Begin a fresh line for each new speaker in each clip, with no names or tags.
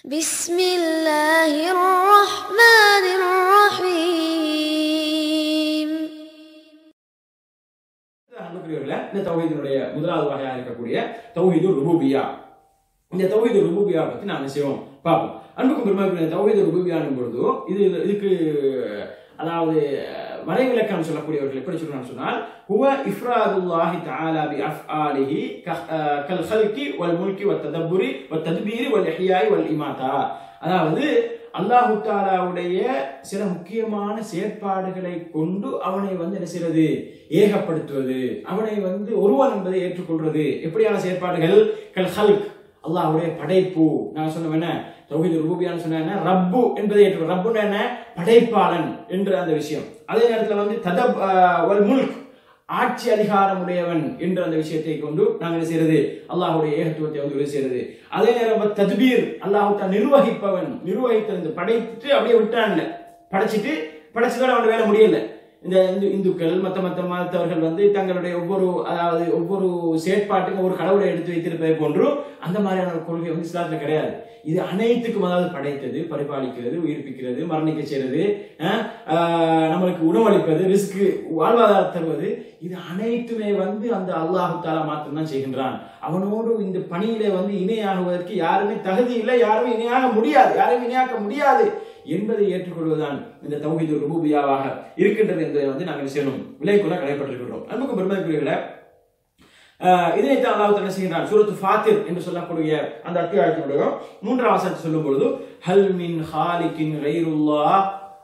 بسم الله الرحمن الرحيم
அன்புக்குரியவர்களே இந்த தௌஹீதினுடைய முதலாவது வகையா இருக்கக்கூடிய தௌஹீது ருபூபியா இந்த தௌஹீது ருபூபியா பத்தி நாம செய்வோம் பார்ப்போம் அன்புக்கும் பெருமாள் தௌஹீது ருபூபியானும் பொழுது இது இதுக்கு அதாவது வரைவிலக்கணம் சொல்லக்கூடியவர்கள் எப்படி சொல்றான்னு சொன்னால் ஹுவ இஃப்ராதுல்லாஹி தஆலா பி அஃஆலிஹி கல் ஹல்கி வல் முல்கி வத் ததப்புரி வத் தத்பீரி வல் இஹ்யாய் வல் இமாதா அதாவது அல்லாஹு தாலாவுடைய சில முக்கியமான செயற்பாடுகளை கொண்டு அவனை வந்து என்ன செய்யறது ஏகப்படுத்துவது அவனை வந்து ஒருவன் என்பதை ஏற்றுக்கொள்றது எப்படியான செயற்பாடுகள் கல் ஹல்க் அல்லாஹ்வுடைய படைப்பு நான் சொன்ன என்ன தௌஹீது ரூபியான்னு சொன்ன என்ன ரப்பு என்பதை ஏற்று ரப்புன்னா என்ன படைப்பாளன் என்ற அந்த விஷயம் அதே நேரத்தில் வந்து ததப் வல் முல்க் ஆட்சி அதிகாரம் உடையவன் என்ற அந்த விஷயத்தை கொண்டு நாங்கள் என்ன செய்யறது அல்லாஹுடைய ஏகத்துவத்தை வந்து உறுதி செய்யறது அதே நேரம் தத்பீர் அல்லாஹு தான் நிர்வகிப்பவன் நிர்வகித்திருந்து படைத்து அப்படியே விட்டான்ல படைச்சிட்டு படைச்சதோட அவன் வேலை முடியல இந்த இந்து இந்துக்கள் மத்த மத்த மதத்தவர்கள் வந்து தங்களுடைய ஒவ்வொரு அதாவது ஒவ்வொரு செயற்பாட்டுக்கும் ஒரு கடவுளை எடுத்து வைத்திருப்பதை போன்று அந்த மாதிரியான ஒரு கொள்கை வந்து இஸ்லாத்துல கிடையாது இது அனைத்துக்கும் அதாவது படைத்தது பரிபாலிக்கிறது உயிர்ப்பிக்கிறது மரணிக்க செய்யறது அஹ், ஆஹ், நம்மளுக்கு உணவளிப்பது ரிஸ்க்கு வாழ்வாதாரம் தருவது இது அனைத்துமே வந்து அந்த அல்லாஹு தாலா மாத்திரம்தான் செய்கின்றான் அவனோடு இந்த பணியில வந்து இணையாகுவதற்கு யாருமே தகுதி இல்லை யாருமே இணையாக முடியாது யாரையும் இணையாக்க முடியாது என்பதை ஏற்றுக்கொள்வதுதான் இந்த தௌஹீது ருபூபியாவாக இருக்கின்றது என்பதை வந்து நாங்கள் செய்யணும் விலைக்குள்ள கடைப்பட்டிருக்கின்றோம் அன்புக்கு பெருமதிக்குரியவர்களே ஆஹ் இதைத்தான் அல்லாஹ் என்ன செய்கிறான் சூரத்து ஃபாத்திர் என்று சொல்லக்கூடிய அந்த அத்தியாயத்தினுடைய மூன்றாம் வசனத்தை சொல்லும் பொழுது ஹல் மின் ஹாலிக்கின் கைருல்லா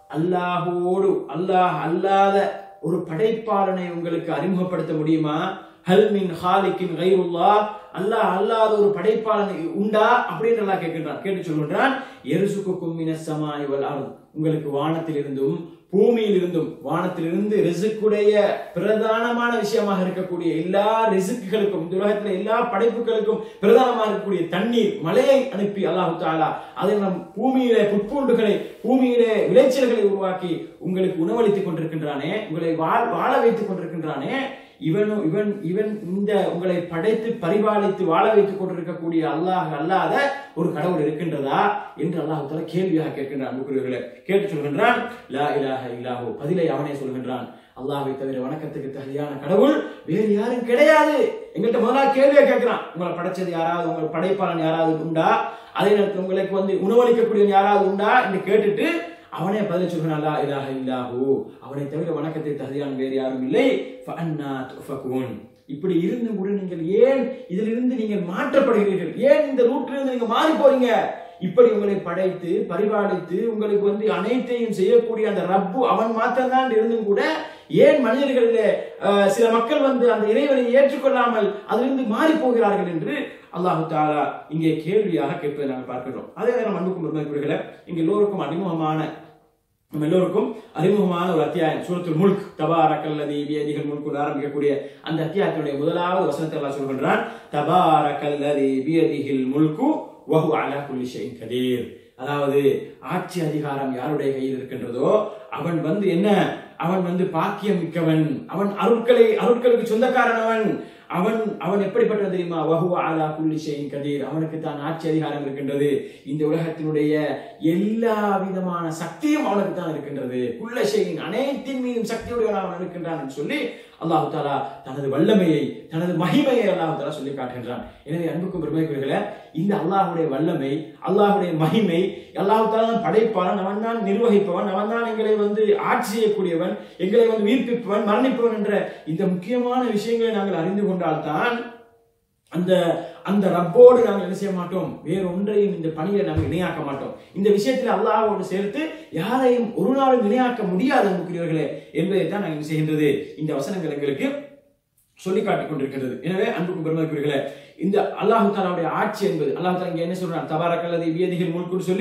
அல்லாஹோடு அல்லாஹ் அல்லாத ஒரு படைப்பாளனை உங்களுக்கு அறிமுகப்படுத்த முடியுமா ஹல் மின் ஹாலிக்கின் கைருல்லா அல்லாஹ் அல்லாத ஒரு படைப்பாளன் உண்டா அப்படின்னு அல்லாஹ் கேட்கின்றான் கேட்டு சொல்கின்றான் எருசுக்கும் மினசமாய் வல் அர்த் உங்களுக்கு வானத்திலிருந்தும் பூமியிலிருந்தும் வானத்திலிருந்து ரிசுக்குடைய பிரதானமான விஷயமாக இருக்கக்கூடிய எல்லா ரிசுக்குகளுக்கும் இந்த உலகத்துல எல்லா படைப்புகளுக்கும் பிரதானமாக இருக்கக்கூடிய தண்ணீர் மழையை அனுப்பி அல்லாஹு தாலா அதில் நம் பூமியிலே புட்பூண்டுகளை பூமியிலே விளைச்சல்களை உருவாக்கி உங்களுக்கு உணவளித்துக் கொண்டிருக்கின்றானே உங்களை வாழ் வாழ வைத்துக் கொண்டிருக்கின்றானே இவனும் இவன் இவன் இந்த உங்களை படைத்து பரிபாலித்து வாழ வைத்துக் கொண்டிருக்கக்கூடிய அல்லாஹ் அல்லாத ஒரு கடவுள் இருக்கின்றதா என்று அல்லாஹ் தஆலா கேள்வியாக கேட்கின்றான் அன்புக்குரியவர்களே கேட்டு சொல்கின்றான் லா இலாஹ இல்லாஹு பதிலை அவனே சொல்கின்றான் அல்லாஹ்வை தவிர வணக்கத்துக்கு தகுதியான கடவுள் வேறு யாரும் கிடையாது எங்கள்கிட்ட முதலாக கேள்வியை கேட்கிறான் உங்களை படைச்சது யாராவது உங்கள் படைப்பாளன் யாராவது உண்டா அதே நேரத்தில் உங்களுக்கு வந்து உணவளிக்கக்கூடியவன் யாராவது உண்டா என்று கேட்டுட்டு அவனே பதில் சொல்கிறான் லா இலாஹ இல்லாஹு அவனை தவிர வணக்கத்தை தகுதியான வேறு யாரும் இல்லை ஃபஅன்னா துஃபகூன் இப்படி இருந்தும் கூட நீங்கள் ஏன் இதிலிருந்து நீங்கள் மாற்றப்படுகிறீர்கள் ஏன் இந்த ரூட்டிலிருந்து நீங்க மாறி போறீங்க இப்படி உங்களை படைத்து பரிபாலித்து உங்களுக்கு வந்து அனைத்தையும் செய்யக்கூடிய அந்த ரப்பு அவன் மாத்திரம்தான் இருந்தும் கூட ஏன் மனிதர்களிலே அஹ், சில மக்கள் வந்து அந்த இறைவனை ஏற்றுக்கொள்ளாமல் அதிலிருந்து மாறி போகிறார்கள் என்று அல்லாஹு தாலா இங்கே கேள்வியாக கேட்பதை நாங்கள் பார்க்கிறோம் அதே நேரம் அன்புக்கும் பெருமைக்குரியவர்களே இங்கே எல்லோருக்கும் அறிமுகமான நம்ம எல்லோருக்கும் அறிமுகமான ஒரு அத்தியாயம் சூரத்துல் முல்க் தபாரக்கல்லதி பியதிகள் முல்குன்னு ஆரம்பிக்கக்கூடிய அந்த அத்தியாயத்தினுடைய முதலாவது வசனத்தை எல்லாம் சொல்கின்றான் தபாரக்கல்லதி பியதிகள் முல்கு வஹு அலா குல்லி ஷைஇன் கதீர் அதாவது ஆட்சி அதிகாரம் யாருடைய கையில் இருக்கின்றதோ அவன் வந்து என்ன அவன் வந்து பாக்கியம் மிக்கவன் அவன் அருட்களை அருட்களுக்கு சொந்தக்காரன் அவன் அவன் அவன் எப்படிப்பட்டவன் தெரியுமா வஹுவ அலா குல்லி ஷைஇன் கதீர் அவனுக்கு தான் ஆட்சி அதிகாரம் இருக்கின்றது இந்த உலகத்தினுடைய எல்லா விதமான சக்தியும் அவனுக்கு தான் இருக்கின்றது குல்ல ஷைஇன் அனைத்தின் மீதும் சக்தியுடையவன் அவன் இருக்கின்றான் என்று சொல்லி அல்லாஹு தாலா தனது வல்லமையை தனது மகிமையை அல்லாஹு தாலா சொல்லி காட்டுகின்றான் எனவே அன்புக்கும் பெருமைக்குரியவர்களே இந்த அல்லாஹுடைய வல்லமை அல்லாஹுடைய மகிமை அல்லாஹு தாலா படைப்பாளன் அவன் தான் நிர்வகிப்பவன் அவன் தான் எங்களை வந்து ஆட்சி செய்யக்கூடியவன் எங்களை வந்து உயிர்ப்பிப்பவன் மரணிப்பவன் என்ற இந்த முக்கியமான விஷயங்களை நாங்கள் அறிந்து கொண்டால்தான் அந்த அந்த ரப்போடு நாங்கள் என்ன செய்ய மாட்டோம் வேற ஒன்றையும் இந்த பணியை நாங்கள் இணையாக்க மாட்டோம் இந்த விஷயத்தில் அல்லாஹ்வோடு சேர்த்து யாரையும் ஒரு நாளும் இணையாக்க முடியாது அன்புக்குரியவர்களே என்பதை தான் நாங்கள் செய்கின்றது இந்த வசனங்கள் எங்களுக்கு சொல்லி காட்டிக் கொண்டிருக்கிறது எனவே அன்புக்கும் பெருமதிக்குரியவர்களே இந்த அல்லாஹு தாலாவுடைய ஆட்சி என்பது அல்லாஹ் தாலா இங்க என்ன சொல்றான் தபாரக்கல்லதி வியதிகள் முன்கூர் சொல்லி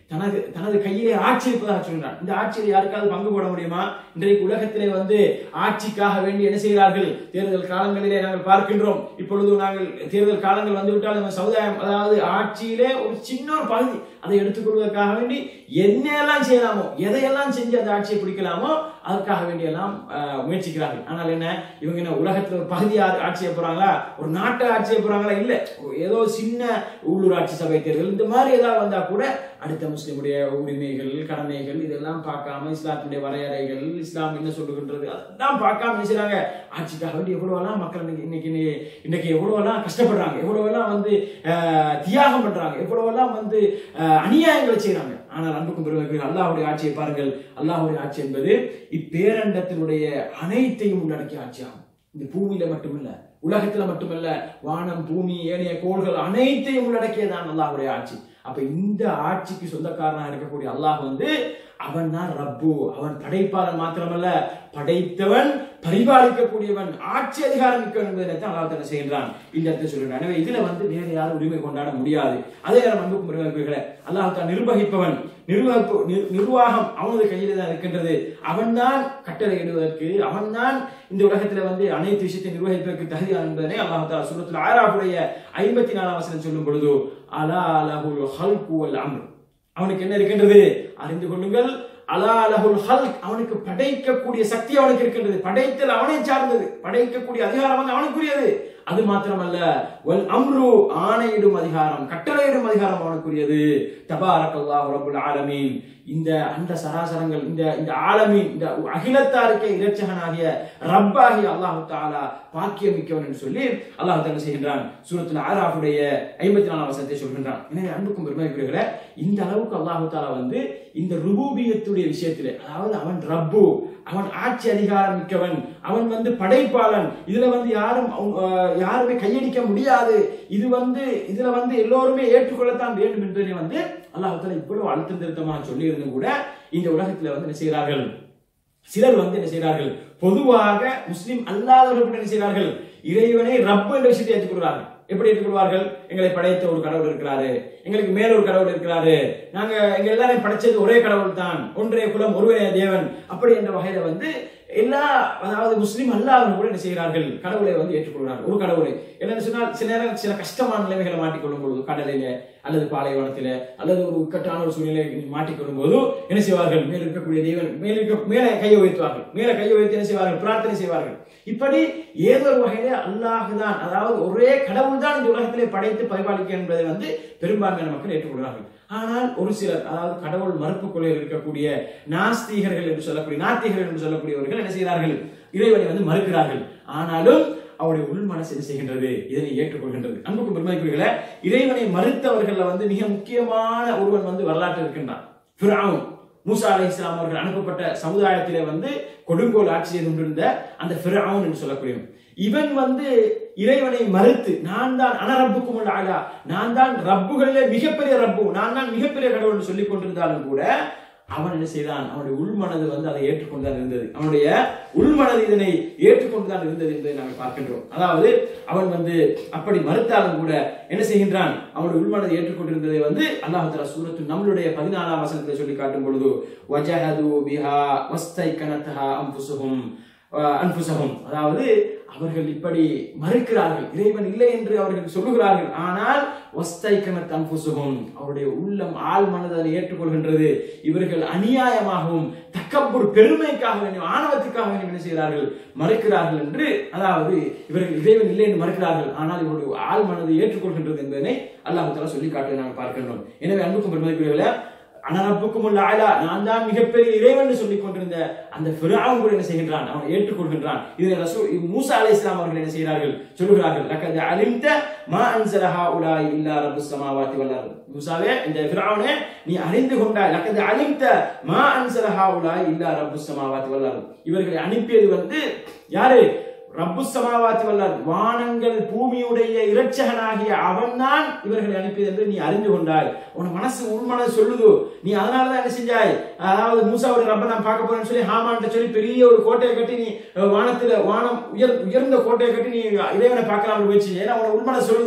தனது தனது கையிலே ஆட்சி இருப்பதாக சொல்கிறான் இந்த ஆட்சியில் யாருக்காவது பங்கு போட முடியுமா இன்றைக்கு உலகத்திலே வந்து ஆட்சிக்காக வேண்டி என்ன செய்கிறார்கள் தேர்தல் காலங்களிலே நாங்கள் பார்க்கின்றோம் இப்பொழுது நாங்கள் தேர்தல் காலங்கள் வந்துவிட்டால் நம்ம சமுதாயம் அதாவது ஆட்சியிலே ஒரு சின்ன ஒரு பகுதி அதை எடுத்துக்கொள்வதற்காக வேண்டி என்னெல்லாம் செய்யலாமோ எதையெல்லாம் செஞ்சு அந்த ஆட்சியை பிடிக்கலாமோ அதற்காக வேண்டியெல்லாம் ஆஹ், முயற்சிக்கிறார்கள் ஆனால் என்ன இவங்க என்ன உலகத்துல ஒரு பகுதி ஆ- ஆட்சியை போறாங்களா ஒரு நாட்டை ஆட்சியை போறாங்களா இல்ல ஒரு ஏதோ சின்ன உள்ளூராட்சி சபை தேர்தல் இந்த மாதிரி ஏதாவது வந்தா கூட அடுத்த முஸ்லிமுடைய உரிமைகள் கடமைகள் இதெல்லாம் பார்க்காம இஸ்லாத்தினுடைய வரையறைகள் இஸ்லாம் என்ன சொல்லுகின்றது அதெல்லாம் பார்க்காம என்ன செய்றாங்க ஆட்சிக்காக வேண்டி எவ்வளவெல்லாம் மக்கள் இன்னைக்கு இன்னைக்கு இன்னைக்கு எவ்வளவெல்லாம் கஷ்டப்படுறாங்க எவ்வளவெல்லாம் வந்து ஆஹ், தியாகம் பண்றாங்க எவ்வளவெல்லாம் வந்து ஆஹ், அநியாயங்களை செய்றாங்க ஆனால் அன்புக்கும் பெருமைக்கு அல்லாஹ்வுடைய ஆட்சியை பாருங்கள் அல்லாஹ்வுடைய ஆட்சி என்பது இப்பேரண்டத்தினுடைய அனைத்தையும் உள்ளடக்கிய ஆட்சியாகும் இந்த பூமியில மட்டுமல்ல உலகத்துல மட்டுமல்ல வானம் பூமி ஏனைய கோள்கள் அனைத்தையும் உள்ளடக்கியதான் அல்லாஹ்வுடைய ஆட்சி அப்ப இந்த ஆட்சிக்கு சொந்தக்காரனாக இருக்கக்கூடிய அல்லாஹ் வந்து அவன் தான் ரப்பு அவன் படைப்பாளன் மாத்திரமல்ல படைத்தவன் பரிபாலிக்கக்கூடியவன் ஆட்சி அதிகாரம் மிக்கவன் என்பதை தான் அல்லாஹ் என்ன செய்கின்றான் இந்த இடத்துல சொல்கிறான் எனவே இதுல வந்து வேற யாரும் உரிமை கொண்டாட முடியாது அதே நேரம் அன்புக்கும் நிர்வாகிகளே அல்லாஹ் தான் நிர்வகிப்பவன் நிர்வகிப்பு நிர்- நிர்வாகம் அவனது கையில தான் இருக்கின்றது அவன்தான் கட்டளை இடுவதற்கு அவன்தான் இந்த உலகத்துல வந்து அனைத்து விஷயத்தை நிர்வகிப்பதற்கு தகுதியான் என்பதனை அல்லாஹ் தாலா சூரத்துல் ஆராஃபுடைய ஐம்பத்தி நாலாம் வசனம் சொல்லும் பொழுது அலா லஹுல் ஹல்கு வல் அம்ர் அவனுக்கு என்ன இருக்கின்றது அறிந்து கொள்ளுங்கள் அலா லஹுல் ஹல்க் அவனுக்கு படைக்கக்கூடிய சக்தி அவனுக்கு இருக்கின்றது படைத்தல் அவனை சார்ந்தது படைக்கக்கூடிய அதிகாரம் வந்து அவனுக்குரியது அது மாத்திரமல்ல வல் அம்ரு ஆணையிடும் அதிகாரம் கட்டளையிடும் அதிகாரம் அவனுக்குரியது தபாரக்கல்லாஹு ரப்புல் ஆலமீன் இந்த அந்த சராசரங்கள் இந்த இந்த ஆலமீன் இந்த அகிலத்தாருக்கே இரட்சகனாகிய ரப்பாகிய அல்லாஹு தாலா பாக்கியம் மிக்கவன் என்று சொல்லி அல்லாஹ் என்ன செய்கின்றான் சூரத்துல ஆராஃபுடைய ஐம்பத்தி நாலாம் வசனத்தை சொல்கின்றான் எனவே அன்புக்கும் பெருமைக்குரியவர்களே இந்த அளவுக்கு அல்லாஹு தாலா வந்து இந்த ருபூபியத்துடைய விஷயத்திலே அதாவது அவன் ரப்பு அவன் ஆட்சி அதிகாரம் மிக்கவன் அவன் வந்து படைப்பாளன் இதுல வந்து யாரும் அவங்க, அஹ், யாருமே கையடிக்க முடியாது இது வந்து இதுல வந்து எல்லோருமே ஏற்றுக்கொள்ளத்தான் வேண்டும் என்பதை வந்து அல்லாஹ் தாலா இவ்வளவு அழுத்தம் திருத்தமாக சொல்லி இருந்தும் கூட இந்த உலகத்துல வந்து என்ன செய்கிறார்கள் சிலர் வந்து என்ன செய்கிறார்கள் பொதுவாக முஸ்லிம் அல்லாதவர்கள் கூட என்ன செய்கிறார்கள் இறைவனை ரப்பு என்ற விஷயத்தை ஏற்றுக்கொள்கிறார்கள் எப்படி ஏற்றுக்கொள்வார்கள் எங்களை படைத்த ஒரு கடவுள் இருக்கிறாரு எங்களுக்கு மேல ஒரு கடவுள் இருக்கிறாரு நாங்க எங்க எல்லாரையும் படைச்சது ஒரே கடவுள் தான் ஒன்றே குலம் ஒருவரே தேவன் அப்படி என்ற வகையில வந்து எல்லா அதாவது முஸ்லிம் அல்லாதவர்கள் கூட என்ன செய்கிறார்கள் கடவுளை வந்து ஏற்றுக்கொள்கிறார்கள் ஒரு கடவுளை என்னன்னு சொன்னால் சில நேரம் சில கஷ்டமான நிலைமைகளை மாட்டிக்கொள்ளும் பொழுது கடலில அல்லது பாலைவனத்தில அல்லது ஒரு இக்கட்டான ஒரு சூழ்நிலை மாட்டிக்கொள்ளும் போது என்ன செய்வார்கள் மேல் இருக்கக்கூடிய தெய்வன் மேல் இருக்க மேலே கையை உயர்த்துவார்கள் மேலே கையை உயர்த்தி என்ன செய்வார்கள் பிரார்த்தனை செய்வார்கள் இப்படி ஏதோ ஒரு வகையிலே அல்லாஹ் தான் அதாவது ஒரே கடவுள் தான் இந்த உலகத்திலே படைத்து பரிபாலிக்க என்பதை வந்து பெரும்பான்மையான மக்கள் ஏற்றுக்கொள்கிறார்கள் ஆனால் ஒரு சிலர் அதாவது கடவுள் மறுப்பு கொள்கையில் இருக்கக்கூடிய நாஸ்திகர்கள் என்று சொல்லக்கூடிய நாத்திகர்கள் என்று சொல்லக்கூடியவர்கள் என்ன செய்கிறார்கள் இறைவனை வந்து மறுக்கிறார்கள் ஆனாலும் அவருடைய உள் மனசு என்ன செய்கின்றது இதனை ஏற்றுக்கொள்கின்றது அன்புக்கும் பெருமதிக்குரியர்களே இறைவனை மறுத்தவர்கள்ல வந்து மிக முக்கியமான ஒருவன் வந்து வரலாற்று இருக்கின்றான் ஃபிரௌன் மூசா அலை இஸ்லாம் அவர்கள் அனுப்பப்பட்ட சமுதாயத்திலே வந்து கொடுங்கோல் ஆட்சி செய்து கொண்டிருந்த அந்த ஃபிரௌன் என்று சொல்லக்கூடியவன் இவன் வந்து இறைவனை மறுத்து நான் தான் அனரப்புக்கும் உள்ள ஆளா நான் தான் ரப்புகளிலே மிகப்பெரிய ரப்பு நான் தான் மிகப்பெரிய கடவுள் என்று சொல்லிக் கொண்டிருந்தாலும் கூட அவன் என்ன செய்தான் அவனுடைய உள்மனது வந்து அதை ஏற்றுக்கொண்டுதான் இருந்தது அவனுடைய உள்மனது இதனை ஏற்றுக்கொண்டுதான் இருந்தது என்பதை நாங்கள் பார்க்கின்றோம் அதாவது அவன் வந்து அப்படி மறுத்தாலும் கூட என்ன செய்கின்றான் அவனுடைய உள்மனதை ஏற்றுக்கொண்டிருந்ததை வந்து அல்லாஹ் தஆலா சூரத்து நம்மளுடைய பதினாலாம் வசனத்தை சொல்லி காட்டும் பொழுது வஜஹது பிஹா வஸ்தைகனதஹா அன்ஃபுசுஹும் அஹ் அன்ஃபுசஹும் அதாவது அவர்கள் இப்படி மறுக்கிறார்கள் இறைவன் இல்லை என்று அவர்கள் சொல்லுகிறார்கள் ஆனால் வஸ்தைக்கனத் அன்புசுகும் அவருடைய உள்ளம் ஆள் மனது அதை ஏற்றுக்கொள்கின்றது இவர்கள் அநியாயமாகவும் தக்கப்பூர் பெருமைக்காக வேண்டும் ஆணவத்துக்காக வேண்டும் என்ன செய்கிறார்கள் மறுக்கிறார்கள் என்று அதாவது இவர்கள் இறைவன் இல்லை என்று மறுக்கிறார்கள் ஆனால் இவருடைய ஆள் மனதை ஏற்றுக்கொள்கின்றது என்பதனை அல்லாஹ் தஆலா சொல்லி காட்டுவதை நாங்கள் பார்க்கின்றோம் எனவே அன்புக்கும் பெருமதிக்குரியவர்களே அனரப்புக்கும் உள்ள ஆளா நான் தான் மிகப்பெரிய இறைவன் சொல்லிக் கொண்டிருந்த அந்த ஃபிரௌன் கூட என்ன செய்கின்றான் அவன் ஏற்றுக்கொள்கின்றான் இதை ரசூல் மூசா அலைஹிஸ்ஸலாம் அவர்கள் என்ன செய்கிறார்கள் சொல்லுகிறார்கள் லக்கத் அலிம்த மா அன்சலஹா உலாய் இல்லா ரப்புஸ் ஸமாவாதி வல் அர்த் மூசாவே இந்த ஃபிரௌனே நீ அறிந்து கொண்டாய் லக்கத் அலிம்த மா அன்சலஹா உலாய் இல்லா ரப்புஸ் ஸமாவாதி வல் அர்த் இவர்களை அனுப்பியது வந்து யாரு ரப்பு சமாவாத்தி வல்லார் வானங்கள் பூமியுடைய இரட்சகனாகிய அவன்தான் இவர்களை அனுப்பியது என்று நீ அறிந்து கொண்டாய் உன் மனசு உள் மனசு சொல்லுது நீ அதனாலதான் என்ன செஞ்சாய் அதாவது மூசாவுடைய ரப்ப நான் பார்க்க போறேன்னு சொல்லி ஹாமான்ட்ட சொல்லி பெரிய ஒரு கோட்டையை கட்டி நீ அஹ், வானத்துல வானம் உயர் உயர்ந்த கோட்டையை கட்டி நீ இறைவனை பார்க்கலாம் முயற்சி ஏன்னா உன உள் மனசு சொல்லுது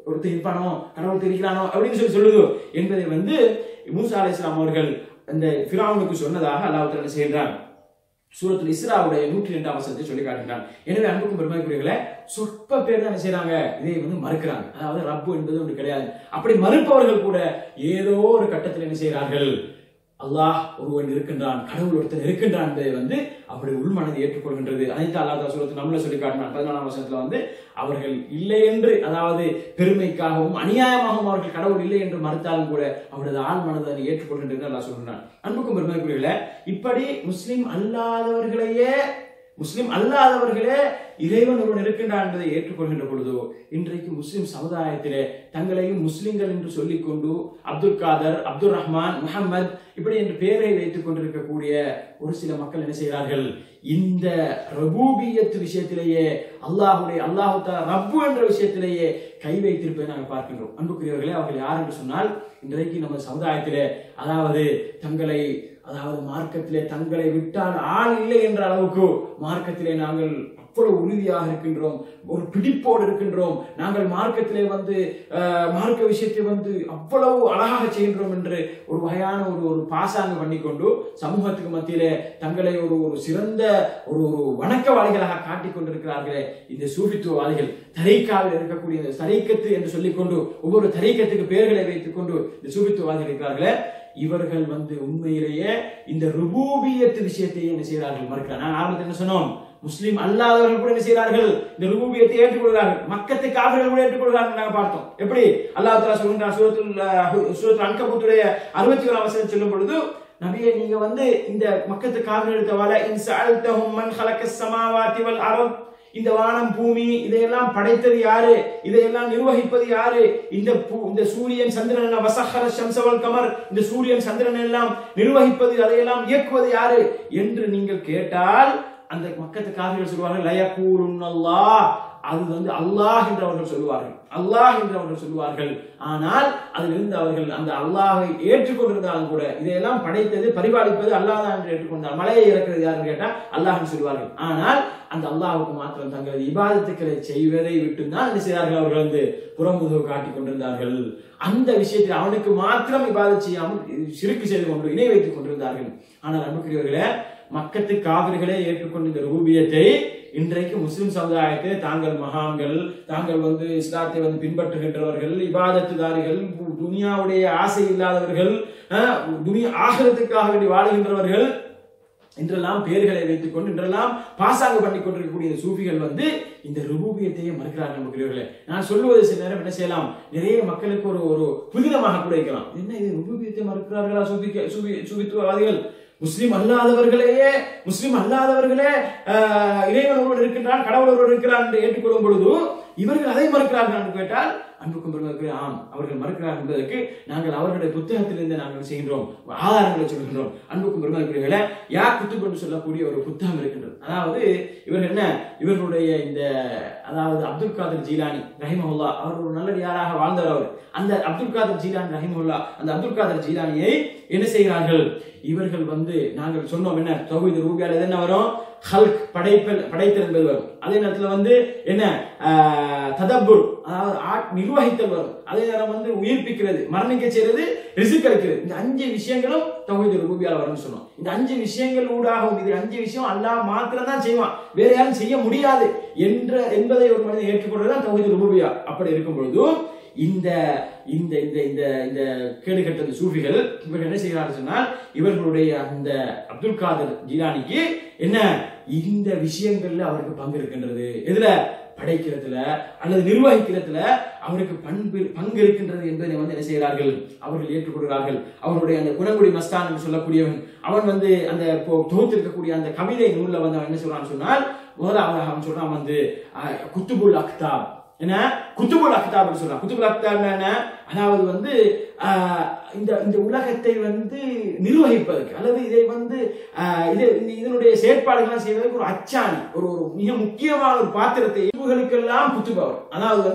ஒருத்தர் இருப்பானோ கடவுள் தெரிகிறானோ அப்படின்னு சொல்லி சொல்லுது என்பதை வந்து மூசா அலை இஸ்லாம் அவர்கள் அந்த ஃபிராவுனுக்கு சொன்னதாக அல்லாஹ் தஆலா என்ன செய்கின்றான் சூரத்துல் இஸ்ராவுடைய நூற்றி ரெண்டாம் வசனத்தை சொல்லி காட்டுகிறான் எனவே அன்புக்கும் பெருமைக்குரியவர்களே சொற்ப பேர் தான் என்ன செய்றாங்க இதை வந்து மறுக்கிறாங்க அதாவது ரப்பு என்பது ஒன்று கிடையாது அப்படி மறுப்பவர்கள் கூட ஏதோ ஒரு கட்டத்தில் என்ன செய்கிறார்கள் அல்லாஹ் ஒருவன் இருக்கின்றான் கடவுள் ஒருத்தன் இருக்கின்றான் என்பதை வந்து அப்படி உள்மனதை ஏற்றுக்கொள்கின்றது அனைத்து அல்லாஹ் தஆலா சூரத்து நம்மள சொல்லி காட்டினான் பதினாலாம் வசனத்துல வந்து அவர்கள் இல்லை என்று அதாவது பெருமைக்காகவும் அநியாயமாகவும் அவர்கள் கடவுள் இல்லை என்று மறுத்தாலும் கூட அவரது ஆள் மனதை அதை ஏற்றுக்கொள்கின்றது அல்லாஹ் சொல்கிறான் அன்புக்கும் பெருமைக்குரியவர்களே இப்படி முஸ்லிம் அல்லாதவர்களையே முஸ்லிம் அல்லாதவர்களே இறைவன் ஒருவன் இருக்கின்றான் என்பதை ஏற்றுக்கொள்கின்ற பொழுதோ இன்றைக்கு முஸ்லிம் சமுதாயத்திலே தங்களையும் முஸ்லிம்கள் என்று சொல்லிக்கொண்டு அப்துல் காதர் அப்துல் ரஹ்மான் முஹம்மத் இப்படி என்று பெயரை வைத்துக் கொண்டிருக்கக்கூடிய ஒரு சில மக்கள் என்ன செய்கிறார்கள் இந்த ரபூபியத்து விஷயத்திலேயே அல்லாஹுடைய அல்லாஹு தஆலா ரப்பு என்ற விஷயத்திலேயே கை வைத்திருப்பதை நாங்கள் பார்க்கின்றோம் அன்புக்குரியவர்களே அவர்கள் யார் என்று சொன்னால் இன்றைக்கு நம்ம சமுதாயத்திலே அதாவது தங்களை அதாவது மார்க்கத்திலே தங்களை விட்டால் ஆள் இல்லை என்ற அளவுக்கு மார்க்கத்திலே நாங்கள் அவ்வளவு உறுதியாக இருக்கின்றோம் ஒரு பிடிப்போடு இருக்கின்றோம் நாங்கள் மார்க்கத்திலே வந்து அஹ், மார்க்க விஷயத்தை வந்து அவ்வளவு அழகாக செய்கின்றோம் என்று ஒரு வகையான ஒரு ஒரு பாசாங்கு பண்ணிக்கொண்டு சமூகத்துக்கு மத்தியிலே தங்களை ஒரு ஒரு சிறந்த ஒரு ஒரு வணக்கவாளிகளாக காட்டிக் கொண்டிருக்கிறார்களே இந்த சூஃபித்துவவாதிகள் தரைக்காவில் இருக்கக்கூடிய இந்த தரைக்கத்து என்று சொல்லிக்கொண்டு ஒவ்வொரு தரைக்கத்துக்கு பெயர்களை வைத்துக் கொண்டு இந்த சூஃபித்துவவாதிகள் இருக்கிறார்களே இவர்கள் வந்து உண்மையிலேயே இந்த ருபூபியத்து விஷயத்தை என்ன செய்கிறார்கள் மறுக்கிறார் நான் ஆரம்பத்தில் என்ன சொன்னோம் முஸ்லிம் அல்லாதவர்கள் கூட என்ன செய்கிறார்கள் இந்த ருபூபியத்தை ஏற்றுக்கொள்கிறார்கள் மக்கத்தை காவிர்கள் கூட ஏற்றுக்கொள்கிறார்கள் நாங்க பார்த்தோம் எப்படி அல்லாஹ் தஆலா சொல்கின்றார் சூரத்துல் அஹ், சூரத்துல் அன்கபூத்துடைய அறுபத்தி ஓராம் வசனம் சொல்லும் பொழுது நபியே நீங்க வந்து இந்த மக்கத்து காவிரி எடுத்தவால இன் சஅல்தஹும் மன் ஹலக்கஸ் ஸமாவாதி வல் அர்த் இந்த வானம் பூமி இதையெல்லாம் படைத்தது யாரு இதையெல்லாம் நிர்வகிப்பது யாரு இந்த பூ- இந்த சூரியன் சந்திரன் எல்லாம் வசஹர ஷம்சவல் கமர் இந்த சூரியன் சந்திரன் எல்லாம் நிர்வகிப்பது அதையெல்லாம் இயக்குவது யாரு என்று நீங்கள் கேட்டால் அந்த மக்கத்து காவிரிகள் சொல்வார்கள் லயகூலுன் அல்லாஹ் அது வந்து அல்லாஹ் என்று அவர்கள் சொல்லுவார்கள் அல்லாஹ் என்று அவர்கள் சொல்லுவார்கள் ஆனால் அதிலிருந்து அவர்கள் அந்த அல்லாஹை ஏற்றுக்கொண்டிருந்தாலும் கூட இதையெல்லாம் படைத்தது பரிபாலிப்பது அல்லாஹ் தான் என்று ஏற்றுக்கொண்டார் மலையை இறக்கிறது யாருன்னு கேட்டா அல்லாஹ்னு சொல்லுவார்கள் ஆனால் அந்த அல்லாஹ்வுக்கு மாத்திரம் தங்களது இபாதத்துக்களை செய்வதை விட்டு தான் என்ன செய்தார்கள் அவர்கள் வந்து புறமுதுகு காட்டிக் கொண்டிருந்தார்கள் அந்த விஷயத்தில் அவனுக்கு மாத்திரம் இபாதத் செய்யாமல் சிறுக்கு செய்து கொண்டு இணை வைத்துக் கொண்டிருந்தார்கள் ஆனால் அன்புக்குரியவர்களே மக்கத்து காவிரிகளே ஏற்றுக்கொண்ட இந்த ரூபியத்தை இன்றைக்கு முஸ்லிம் சமுதாயத்தை தாங்கள் மகான்கள் தாங்கள் வந்து இஸ்லாத்தை வந்து பின்பற்றுகின்றவர்கள் இபாதத்துதாரிகள் து- துனியாவுடைய ஆசை இல்லாதவர்கள் அஹ், துனியா ஆகலத்துக்காக வேண்டி வாழுகின்றவர்கள் இன்றெல்லாம் பெயர்களை வைத்துக் கொண்டு இன்றெல்லாம் பாசாங்கு பண்ணி கொண்டிருக்கக்கூடிய இந்த சூஃபிகள் வந்து இந்த ருபூபியத்தையே மறுக்கிறார்கள் நமக்குரியவர்களே நான் சொல்லுவது சில நேரம் என்ன செய்யலாம் நிறைய மக்களுக்கு ஒரு ஒரு புதினமாக கூட இருக்கலாம் என்ன இது ருபூபியத்தை மறுக்கிறார்களா சூபிக்க சூபி சூபித்துவவாதிகள் முஸ்லிம் அல்லாதவர்களையே முஸ்லிம் அல்லாதவர்களே ஆஹ், இறைவன் ஒருவர் இருக்கின்றான் கடவுள் ஒருவர் இருக்கிறான் என்று ஏற்றுக்கொள்ளும் பொழுது இவர்கள் அதை மறுக்கிறார்கள் என்று கேட்டால் அன்புக்கும் பெருமக்களே, ஆம் அவர்கள் மறுக்கிறார்கள் என்பதற்கு நாங்கள் அவர்களுடைய புத்தகத்திலிருந்து நாங்கள் செய்கின்றோம் ஆதாரங்களை சொல்கின்றோம் அன்புக்கும் பெருமக்களே யா குத்துப் என்று சொல்லக்கூடிய ஒரு புத்தகம் இருக்கின்றது அதாவது இவர்கள் என்ன இவர்களுடைய இந்த அதாவது அப்துல் காதர் ஜீலானி ரஹிமஹுல்லா அவர் ஒரு நல்ல யாராக வாழ்ந்தவர் அவர் அந்த அப்துல் காதர் ஜீலானி ரஹிமஹுல்லா அந்த அப்துல் காதர் ஜீலானியை என்ன செய்கிறார்கள் இவர்கள் வந்து நாங்கள் சொன்னோம் என்ன தொகுதி ரூபியால் என்ன வரும் ஹல்க் படைப்பல் படைத்தல் என்பது வரும் அதே நேரத்துல வந்து என்ன ஆஹ், ததப்புர் அதாவது ஆட் நிர்வகித்தல் வரும் அதே நேரம் வந்து உயிர்ப்பிக்கிறது மரணிக்க செய்யறது ரிசுக் அளிக்கிறது இந்த அஞ்சு விஷயங்களும் தௌஹீது ரூபியால வரும்னு சொன்னோம் இந்த அஞ்சு விஷயங்கள் ஊடாகவும் இது அஞ்சு விஷயம் அல்லாஹ் மாத்திரம் தான் செய்வான் வேற யாரும் செய்ய முடியாது என்ற என்பதை ஒரு மனிதன் ஏற்றுக்கொள்வதுதான் தௌஹீது ரூபியா அப்படி இருக்கும் பொழுதும் இந்த இந்த இந்த இந்த இந்த கேடுகட்ட இந்த சூஃபிகள் இவர்கள் என்ன செய்கிறார்கள் சொன்னால் இவர்களுடைய அந்த அப்துல் காதர் ஜிலானிக்கு என்ன இந்த விஷயங்கள்ல அவருக்கு பங்கு இருக்கின்றது எதுல படைக்கிறதுல அல்லது நிர்வகிக்கிறதுல அவருக்கு பண்பு பங்கு இருக்கின்றது என்பதை வந்து என்ன செய்கிறார்கள் அவர்கள் ஏற்றுக்கொள்கிறார்கள் அவருடைய அந்த குணங்குடி மஸ்தான் என்று சொல்லக்கூடியவன் அவன் வந்து அந்த இப்போ தொகுத்து இருக்கக்கூடிய அந்த கவிதை நூல்ல வந்து அவன் என்ன சொல்றான்னு சொன்னால் முதலாவது அவன் சொல்றான் வந்து அஹ், குத்துபுல் அக்தாப் என்ன குத்துபுல் அக்தாப்னு சொல்றான் குத்துபுல் அக்தாப் என்ன அதாவது வந்து ஆஹ், இந்த இந்த உலகத்தை வந்து நிர்வகிப்பதற்கு அல்லது இதை வந்து ஆஹ், இது இந்த- இதனுடைய செயற்பாடுகள் செய்வதற்கு ஒரு அச்சாணி ஒரு ஒரு மிக முக்கியமான ஒரு பாத்திரத்தை இயல்புகளுக்கெல்லாம் குத்துபவர் அதாவது வந்து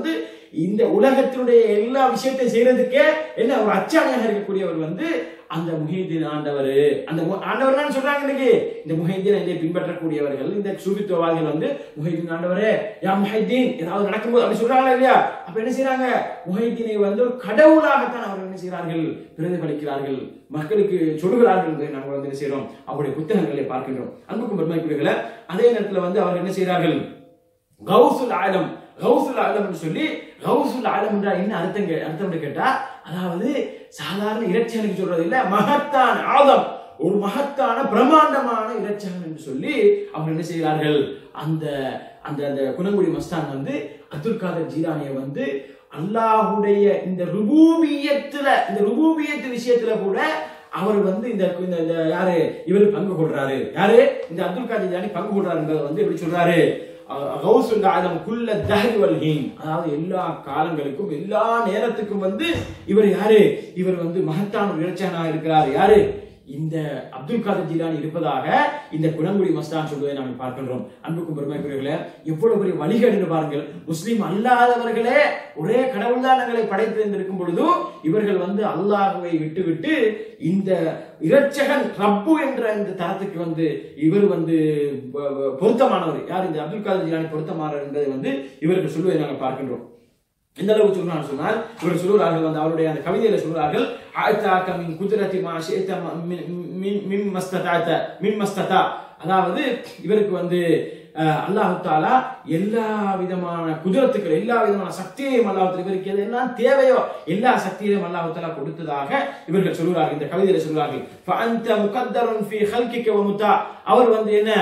இந்த உலகத்தினுடைய எல்லா விஷயத்தையும் செய்யறதுக்கே என்ன ஒரு அச்சாணியாக இருக்கக்கூடியவர் வந்து அந்த முஹீதீன் ஆண்டவர் அந்த மு- ஆண்டவர் சொல்றாங்க இன்னைக்கு இந்த முஹைதீன் இதை பின்பற்றக்கூடியவர்கள் இந்த சூபித்துவவாதிகள் வந்து முஹைதீன் ஆண்டவரே யா முஹைதீன் ஏதாவது நடக்கும்போது அப்படி சொல்றாங்களா இல்லையா அப்ப என்ன செய்றாங்க முஹைதீனை வந்து ஒரு கடவுளாகத்தான் அவர்கள் என்ன செய்கிறார்கள் பிரதிபலிக்கிறார்கள் மக்களுக்கு சொல்லுகிறார்கள் என்பதை நம்ம வந்து என்ன செய்றோம் அவருடைய புத்தகங்களை பார்க்கின்றோம் அன்புக்கும் பெருமைக்குரியவர்களே அதே நேரத்துல வந்து அவர்கள் என்ன செய்கிறார்கள் கௌசுல் ஆலம் கௌசுல் ஆலம் என்று சொல்லி கௌசுல் ஆலம் என்றால் என்ன அர்த்தம் கே- அர்த்தம் என்று கேட்டா அதாவது சாதாரண இறைச்சகனுக்கு சொல்றது இல்ல மகத்தான் ஆதம் ஒரு மகத்தான பிரம்மாண்டமான இறைச்சகன் என்று சொல்லி அவங்க என்ன செய்கிறார்கள் அந்த அந்த அந்த குணங்குடி மஸ்தான் வந்து அப்துல் காதர் ஜீலானியை வந்து அல்லாஹுடைய இந்த ருபூபியத்துல இந்த ருபூபியத்து விஷயத்துல கூட அவர் வந்து இந்த இந்த இந்த யாரு இவர் பங்கு கொள்றாரு யாரு இந்த அப்துல் காதர் ஜீலானி பங்கு கொள்றாருன்றத வந்து எப்படி சொல்றாரு கௌசுல் ஆலம் குல்ல தஹரி வல் ஹீன் அதாவது எல்லா காலங்களுக்கும் எல்லா நேரத்துக்கும் வந்து இவர் யாரு இவர் வந்து மகத்தான ஒரு இறைச்சகனாக இருக்கிறார் யாரு இந்த அப்துல் காதர் ஜிலானி இருப்பதாக இந்த குணங்குடி மஸ்தான் சொல்வதை நாம் பார்க்கின்றோம் அன்புக்கும் பெருமைக்குரியவர்களே எவ்வளவு பெரிய வழிகள் என்று பாருங்கள் முஸ்லிம் அல்லாதவர்களே ஒரே கடவுள் தான் எங்களை படைத்திருந்திருக்கும் பொழுது இவர்கள் வந்து அல்லாஹுவை விட்டுவிட்டு இந்த இரட்சகன் ரப்பு என்ற இந்த தரத்துக்கு வந்து இவர் வந்து ப- ப- பொருத்தமானவர் யார் இந்த அப்துல் காதர் ஜிலானி பொருத்தமானவர் என்பதை வந்து இவர்கள் சொல்வதை நாங்கள் பார்க்கின்றோம் எந்த அளவுக்கு சொல்றான்னு சொன்னால் இவர் சொல்கிறார்கள் வந்து அவருடைய அந்த கவிதையில சொல்கிறார்கள் ஆய்தாக்க மின் குதிரத்தி மா ஷேத்த ம- மின் மின்- மின் மஸ்ததாத்த மின் மஸ்ததா அதாவது இவருக்கு வந்து அஹ், அல்லாஹ் தாலா எல்லா விதமான குதிரத்துக்கள் எல்லா விதமான சக்தியையும் அல்லாஹ் இவருக்கு எது என்ன தேவையோ எல்லா சக்தியையும் அல்லாஹ் தாலா கொடுத்ததாக இவர்கள் சொல்கிறார்கள் இந்த கவிதையில சொல்கிறார்கள் فأنت مقدر في خلقك ومتاع அவர் வந்து என்ன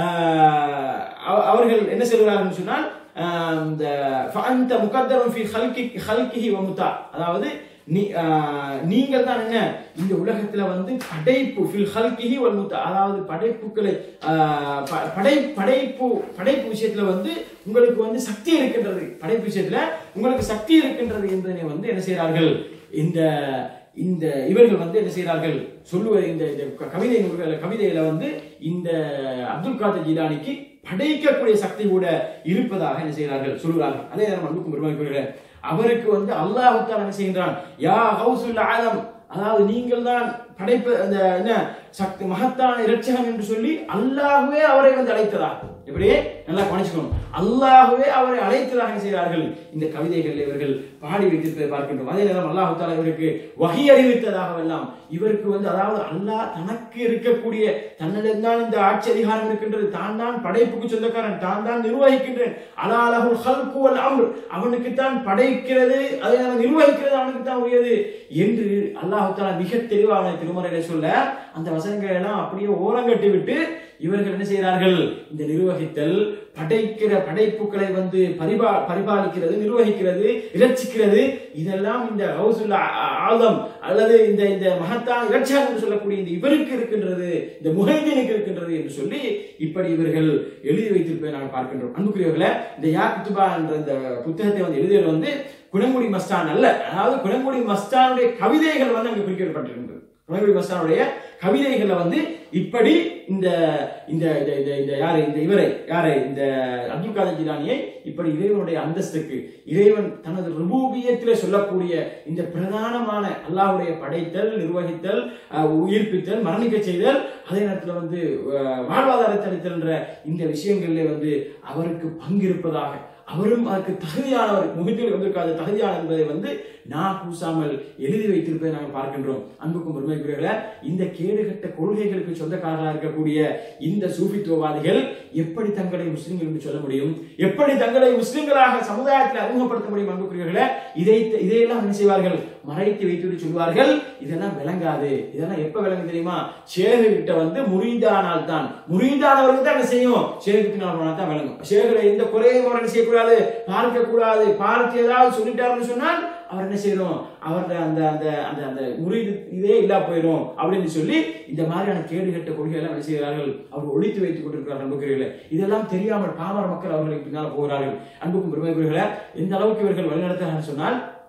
அஹ், அவ- அவர்கள் என்ன சொல்கிறார்கள் சொன்னால் ஆஹ் இந்த ஃபஅன்த முகத்தரும் ஃபி ஹல்கி ஹல்கிஹி வமுதா அதாவது நீ ஆஹ் நீங்கள் தான் என்ன இந்த உலகத்துல வந்து படைப்பு ஃபில் ஹல்கிஹி வல் முத்தா அதாவது படைப்புகளை ஆஹ் ப- படை படைப்பு படைப்பு விஷயத்துல வந்து உங்களுக்கு வந்து சக்தி இருக்கின்றது படைப்பு விஷயத்துல உங்களுக்கு சக்தி இருக்கின்றது என்பதனை வந்து என்ன செய்கிறார்கள் இந்த இந்த இவர்கள் வந்து என்ன செய்கிறார்கள் சொல்லுவது இந்த இந்த க- கவிதை நூல்கள் கவிதையில வந்து இந்த அப்துல் காதர் ஜிலானிக்கு படைக்கக்கூடிய சக்தி கூட இருப்பதாக என்ன செய்கிறார்கள் சொல்கிறார்கள் அதே நேரம் அன்புக்கும் பெருமைக்குரிய அவருக்கு வந்து அல்லாஹுத்தால் என்ன செய்கின்றான் யா ஹவுசுல் ஆலம் அதாவது நீங்கள் தான் படைப்பு அந்த என்ன சக்தி மகத்தான இரட்சகன் என்று சொல்லி அல்லாஹ்வே அவரை வந்து அழைத்ததாக இப்படியே நல்லா கவனிச்சுக்கணும் அல்லாஹ்வே அவரை அழைத்ததாக என்ன செய்கிறார்கள் இந்த கவிதைகளில் இவர்கள் பாடி வைத்திருப்பதை பார்க்கின்றோம் அதே நேரம் அல்லாஹு தாலா இவருக்கு வகை அறிவித்ததாகவெல்லாம் இவருக்கு வந்து அதாவது அல்லாஹ் தனக்கு இருக்கக்கூடிய தன்னிடம்தான் இந்த ஆட்சி அதிகாரம் இருக்கின்றது தான் தான் படைப்புக்கு சொந்தக்காரன் தான் தான் நிர்வகிக்கின்றேன் அலாலகுல் ஹல்கு வல் அம்ர் அவனுக்கு தான் படைக்கிறது அதை அவன் நிர்வகிக்கிறது அவனுக்கு தான் உரியது என்று அல்லாஹு தாலா மிக தெளிவாக திருமறையில சொல்ல அந்த வசனங்களை எல்லாம் அப்படியே ஓரங்கட்டி விட்டு இவர்கள் என்ன செய்கிறார்கள் இந்த நிர்வகித்தல் படைக்கிற படைப்புகளை வந்து பரிபா பரிபாலிக்கிறது நிர்வகிக்கிறது இலட்சிக்கிறது இதெல்லாம் இந்த ஹவுசுல் ஆதம் அல்லது இந்த இந்த மகத்தான் இலட்சம் என்று சொல்லக்கூடிய இந்த இவருக்கு இருக்கின்றது இந்த முகைதீனுக்கு இருக்கின்றது என்று சொல்லி இப்படி இவர்கள் எழுதி வைத்திருப்பதை நாங்கள் பார்க்கின்றோம் அன்புக்குரியவர்களே இந்த யா குத்துபா என்ற இந்த புத்தகத்தை வந்து எழுதியவர் வந்து குணங்குடி மஸ்தான் அல்ல அதாவது குணங்குடி மஸ்தானுடைய கவிதைகள் வந்து அங்கு குறிப்பிடப்பட்டிருக்கின்றது குணங்குடி மஸ்தானுடைய கவிதைகளை வந்து இப்படி இந்த இந்த இந்த இந்த இந்த யாரை இந்த இவரை யாரை இந்த அப்துல் காதர் ஜிலானியை இப்படி இறைவனுடைய அந்தஸ்துக்கு இறைவன் தனது ருபூபியத்திலே சொல்லக்கூடிய இந்த பிரதானமான அல்லாஹ்வுடைய படைத்தல் நிர்வகித்தல் அஹ், உயிர்ப்பித்தல் மரணிக்க செய்தல் அதே நேரத்தில் வந்து அஹ், வாழ்வாதாரத்தை அளித்தல்ன்ற இந்த விஷயங்களிலே வந்து அவருக்கு பங்கு இருப்பதாக அவரும் அதற்கு தகுதியானவர் முகத்தில் வந்திருக்காத தகுதியானவர் என்பதை வந்து நான் கூசாமல் எழுதி வைத்திருப்பதை நாங்கள் பார்க்கின்றோம் அன்புக்கும் பெருமைக்குரியவர்களே இந்த கேடுகட்ட கொள்கைகளுக்கு சொந்தக்காரர்களாக இருக்கக்கூடிய இந்த சூஃபித்துவவாதிகள் எப்படி தங்களை முஸ்லிம்கள் என்று சொல்ல முடியும் எப்படி தங்களை முஸ்லிம்களாக சமுதாயத்தில் அறிமுகப்படுத்த முடியும் அன்புக்குரியவர்களே இதை இதையெல்லாம் என்ன செய்வார்கள் மறைத்து வைத்துவிட்டு சொல்வார்கள் இதெல்லாம் விளங்காது இதெல்லாம் எப்ப விளங்கு தெரியுமா ஷேகு கிட்ட வந்து முரீதானால் தான் முரீதானவருக்கு தான் என்ன செய்யும் ஷேகுக்கு போனால் தான் விளங்கும் ஷேகுல எந்த குறையும் அவர் என்ன செய்யக்கூடாது பார்க்க கூடாது பார்த்து ஏதாவது சொல்லிட்டாருன்னு சொன்னால் அவர் என்ன செய்யணும் அவருடைய அந்த அந்த அந்த அந்த முறிது இதே இல்லா போயிடும் அப்படின்னு சொல்லி இந்த மாதிரியான கேடு கட்ட கொள்கையெல்லாம் என்ன செய்கிறார்கள் அவர் ஒழித்து வைத்துக் கொண்டிருக்கிறார் அன்புக்குரியர்களே இதெல்லாம் தெரியாமல் பாமர மக்கள் அவர்களுக்கு பின்னால் போகிறார்கள் அன்புக்கும் பெருமைக்குரியர்களே எந்த அளவுக்கு இவர்கள் வழிநடத்துகிறார்கள் சொன்னால்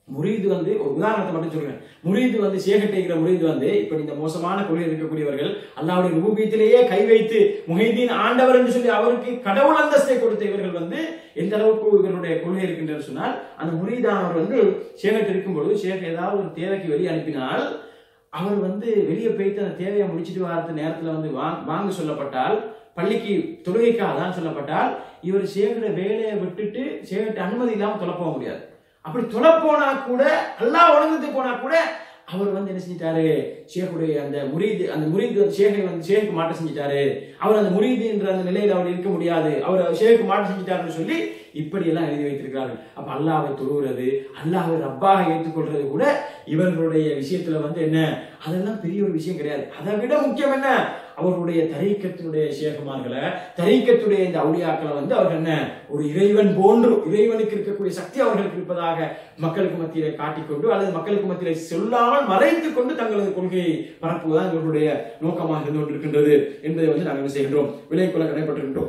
முரீது வந்து ஒரு உதாரணத்தை மட்டும் சொல்றேன் முரீது வந்து சேகட்டைகிற முரீது வந்து இப்படி இந்த மோசமான கொள்கை இருக்கக்கூடியவர்கள் அல்லாவுடைய ரூபியத்திலேயே கை வைத்து முஹைதீன் ஆண்டவர் என்று சொல்லி அவருக்கு கடவுள் அந்தஸ்தை கொடுத்த இவர்கள் வந்து எந்த அளவுக்கு இவருடைய கொள்கை இருக்கின்றது சொன்னால் அந்த முரீதானவர் வந்து சேகட் இருக்கும்பொழுது சேகட் ஏதாவது ஒரு தேவைக்கு வெளியே அனுப்பினால் அவர் வந்து வெளியே போயிட்டு அந்த தேவையை முடிச்சிட்டு வரது நேரத்துல வந்து வாங்க வாங்க சொல்லப்பட்டால் பள்ளிக்கு தொழுகைக்காக தான் சொல்லப்பட்டால் இவர் சேகர வேலையை விட்டுட்டு சேகட்ட அனுமதி இல்லாம தொலை போக முடியாது அப்படி தொலை போனா கூட அல்லாஹ் உணர்ந்து போனா கூட அவர் வந்து என்ன செஞ்சிட்டாரு ஷேகுடைய அந்த முரீது அந்த முரீது ஷேகை வந்து ஷேக்கு மாட்ட செஞ்சிட்டாரு அவர் அந்த முரீது என்ற அந்த நிலையில அவர் இருக்க முடியாது அவர் ஷேக்கு மாட்ட செஞ்சிட்டாருன்னு சொல்லி இப்படி எல்லாம் எழுதி வைத்திருக்கிறார்கள் அப்ப அல்லாஹ்வை தொழுகிறது அல்லாஹ்வை ரப்பாக ஏற்றுக்கொள்றது கூட இவர்களுடைய விஷயத்துல வந்து என்ன அதெல்லாம் பெரிய ஒரு விஷயம் கிடையாது அதை விட முக்கியம் என்ன அவர்களுடைய தரைக்கத்தினுடைய சேகமார்களை தரைக்கத்துடைய இந்த அவுளியாக்களை வந்து அவர்கள் என்ன ஒரு இறைவன் போன்று இறைவனுக்கு இருக்கக்கூடிய சக்தி அவர்களுக்கு இருப்பதாக மக்களுக்கு மத்தியில காட்டிக்கொண்டு அல்லது மக்களுக்கு மத்தியில சொல்லாமல் மறைத்துக் கொண்டு தங்களது கொள்கையை பரப்புவதுதான் இவர்களுடைய நோக்கமாக இருந்து கொண்டிருக்கின்றது என்பதை வந்து நாங்கள் என்ன செய்கின்றோம் விலை கொள்ள கடைப்பட்டிருக்கின்றோம்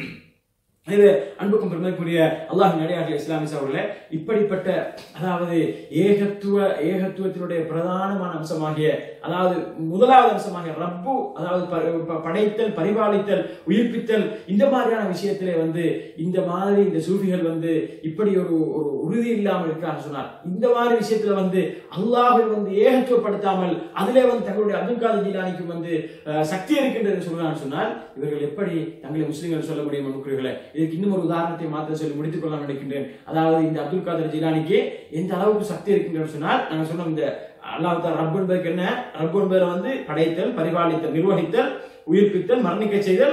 இது அன்புக்கும் பெருமைக்குரிய அல்லாஹ் நடிகார்கள் இஸ்லாமிஸ் அவர்களே இப்படிப்பட்ட அதாவது ஏகத்துவ ஏகத்துவத்தினுடைய பிரதானமான அம்சமாகிய அதாவது முதலாவது அம்சமாகிய ரப்பு அதாவது ப- ப- படைத்தல் பரிபாலித்தல் உயிர்ப்பித்தல் இந்த மாதிரியான விஷயத்திலே வந்து இந்த மாதிரி இந்த சூஃபிகள் வந்து இப்படி ஒரு ஒரு உறுதி இல்லாமல் இருக்கான்னு சொன்னார் இந்த மாதிரி விஷயத்துல வந்து அல்லாஹை வந்து ஏகத்துவப்படுத்தாமல் அதிலே வந்து தங்களுடைய அப்துல் காதர் ஜீலானிக்கு வந்து அஹ், சக்தி இருக்கின்றது சொல்லலாம்னு சொன்னால் இவர்கள் எப்படி தங்களை முஸ்லிம்கள் சொல்ல முடியும் அனுப்புகிறீர்களே இதுக்கு இன்னும் ஒரு உதாரணத்தை மாத்திர சொல்லி முடித்துக் கொள்ள நினைக்கின்றேன் அதாவது இந்த அப்துல் காதர் ஜிலானிக்கு எந்த அளவுக்கு சக்தி இருக்கின்றது சொன்னால் நாங்க சொன்னோம் இந்த அல்லாஹ் ரப் என்பதற்கு என்ன ரப் என்பதை வந்து படைத்தல் பரிபாலித்தல் நிர்வகித்தல் உயிர்ப்பித்தல் மரணிக்க செய்தல்